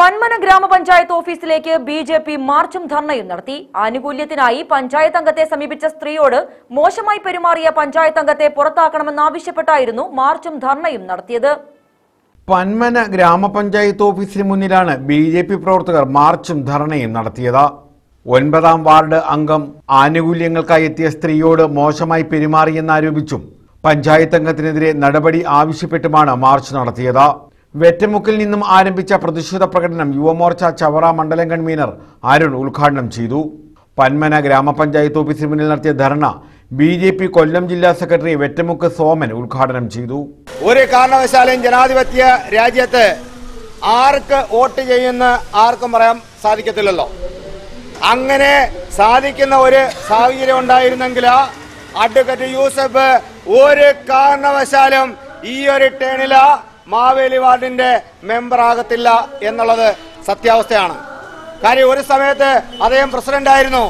പന്മന ഗ്രാമപഞ്ചായത്ത് ഓഫീസിലേക്ക് B J P മാർച്ചും ധർണയും നടത്തി ആനുകൂല്യത്തിനായി പഞ്ചായത്ത് അംഗത്തെ സമീപിച്ച സ്ത്രീയോട് മോശമായി പെരുമാറിയ പഞ്ചായത്ത് അംഗത്തെ പുറത്താക്കണമെന്നാവശ്യപ്പെട്ടായിരുന്നു മാർച്ചും ധർണയും നടത്തിയത് പന്മന ഗ്രാമപഞ്ചായത്ത് ഓഫീസിന് മുന്നിലാണ് ബി ജെ പി പ്രവർത്തകർ മാർച്ചും ധർണയും നടത്തിയത് ഒൻപതാം വാർഡ് അംഗം ആനുകൂല്യങ്ങൾക്കായി എത്തിയ സ്ത്രീയോട് മോശമായി പെരുമാറിയെന്നാരോപിച്ചും പഞ്ചായത്ത് അംഗത്തിനെതിരെ നടപടി ആവശ്യപ്പെട്ടുമാണ് മാർച്ച് നടത്തിയത് വെറ്റമുക്കിൽ നിന്നും ആരംഭിച്ച പ്രതിഷേധ പ്രകടനം യുവമോർച്ച ചവറ മണ്ഡലം കൺവീനർ അരുൺ ഉദ്ഘാടനം ചെയ്തു പന്മന ഗ്രാമപഞ്ചായത്ത് ഓഫീസിന് മുന്നിൽ നടത്തിയ ധർണ ബി ജെ പി കൊല്ലം ജില്ലാ സെക്രട്ടറി വെറ്റമുക്ക് സോമൻ ഉദ്ഘാടനം ചെയ്തു ഒരു കാരണവശാലും ജനാധിപത്യ രാജ്യത്ത് ആർക്ക് വോട്ട് ചെയ്യുന്ന ആർക്കും പറയാൻ സാധിക്കത്തില്ലല്ലോ അങ്ങനെ സാധിക്കുന്ന ഒരു സാഹചര്യം ഉണ്ടായിരുന്നെങ്കിൽ അഡ്വക്കേറ്റ് യൂസഫ് ഒരു കാരണവശാലും ഈ ഒരു ടേണില് മാവേലി വാർഡിന്റെ മെമ്പർ ആകത്തില്ല എന്നുള്ളത് സത്യാവസ്ഥയാണ് കാര്യം ഒരു സമയത്ത് അദ്ദേഹം പ്രസിഡന്റ് ആയിരുന്നു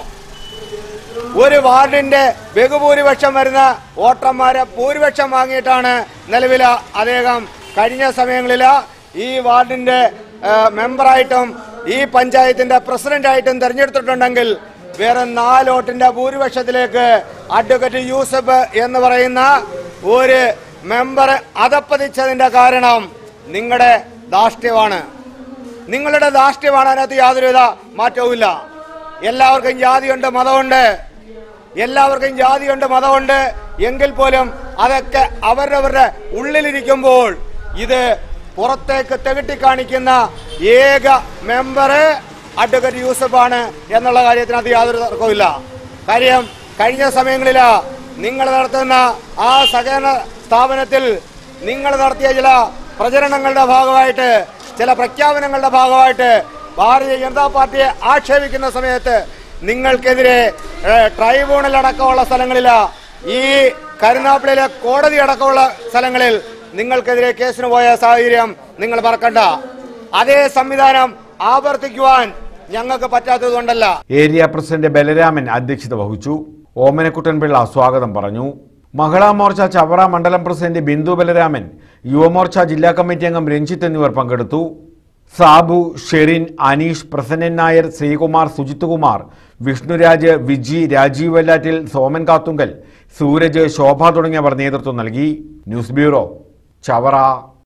ഒരു വാർഡിന്റെ ബഹുഭൂരിപക്ഷം വരുന്ന വോട്ടർമാരെ ഭൂരിപക്ഷം വാങ്ങിയിട്ടാണ് നിലവിൽ അദ്ദേഹം കഴിഞ്ഞ സമയങ്ങളിൽ ഈ വാർഡിന്റെ ആ, മെമ്പറായിട്ടും ഈ പഞ്ചായത്തിന്റെ പ്രസിഡന്റായിട്ടും തെരഞ്ഞെടുത്തിട്ടുണ്ടെങ്കിൽ വേറെ നാല് വോട്ടിന്റെ ഭൂരിപക്ഷത്തിലേക്ക് അഡ്വക്കേറ്റ് യൂസഫ് എന്ന് പറയുന്ന ഒരു മെമ്പർ അതപ്പതിച്ചതിന്റെ കാരണം നിങ്ങളുടെ ധാർഷ്ട്യമാണ് നിങ്ങളുടെ ധാർഷ്ട്യമാണ് അതിനകത്ത് യാതൊരുവിധ മാറ്റവുമില്ല എല്ലാവർക്കും ജാതിയുണ്ട് മതമുണ്ട് എല്ലാവർക്കും ജാതിയുണ്ട് മതമുണ്ട് എങ്കിൽ പോലും അതൊക്കെ അവരവരുടെ ഉള്ളിലിരിക്കുമ്പോൾ ഇത് പുറത്തേക്ക് തികട്ടി കാണിക്കുന്ന ഏക മെമ്പർ അഡ്വക്കേറ്റ് യൂസഫാണ് എന്നുള്ള കാര്യത്തിനകത്ത് യാതൊരു തർക്കവുമില്ല കാര്യം കഴിഞ്ഞ സമയങ്ങളിൽ നിങ്ങൾ നടത്തുന്ന ആ സഹകരണ സ്ഥാപനത്തിൽ നിങ്ങൾ നടത്തിയ ചില പ്രചരണങ്ങളുടെ ഭാഗമായിട്ട് ചില പ്രഖ്യാപനങ്ങളുടെ ഭാഗമായിട്ട് ഭാരതീയ ജനതാ പാർട്ടിയെ ആക്ഷേപിക്കുന്ന സമയത്ത് നിങ്ങൾക്കെതിരെ ഏഹ്, ട്രൈബ്യൂണൽ അടക്കമുള്ള സ്ഥലങ്ങളിൽ ഈ കരുനാപ്പിളിലെ കോടതി അടക്കമുള്ള സ്ഥലങ്ങളിൽ നിങ്ങൾക്കെതിരെ കേസിന് പോയ സാഹചര്യം നിങ്ങൾ മറക്കണ്ട അതേ സംവിധാനം ആവർത്തിക്കുവാൻ ഞങ്ങൾക്ക് പറ്റാത്തത് കൊണ്ടല്ല ഏരിയ പ്രസിഡന്റ് ബലരാമൻ അധ്യക്ഷത വഹിച്ചു ഓമനക്കുട്ടൻ പിള്ള സ്വാഗതം പറഞ്ഞു മഹിളാ മോർച്ച ചവറ മണ്ഡലം പ്രസിഡന്റ് ബിന്ദു ബലരാമൻ യുവമോർച്ച ജില്ലാ കമ്മിറ്റി അംഗം രഞ്ജിത്ത് എന്നിവർ പങ്കെടുത്തു സാബു ഷെറിൻ അനീഷ് പ്രസന്നൻ നായർ ശ്രീകുമാർ സുജിത് കുമാർ വിഷ്ണുരാജ് വിജി രാജീവ് വല്ലാറ്റിൽ സോമൻ കാത്തുങ്കൽ സൂരജ് ശോഭ തുടങ്ങിയവർ നേതൃത്വം നൽകി ന്യൂസ് ബ്യൂറോ ചവറ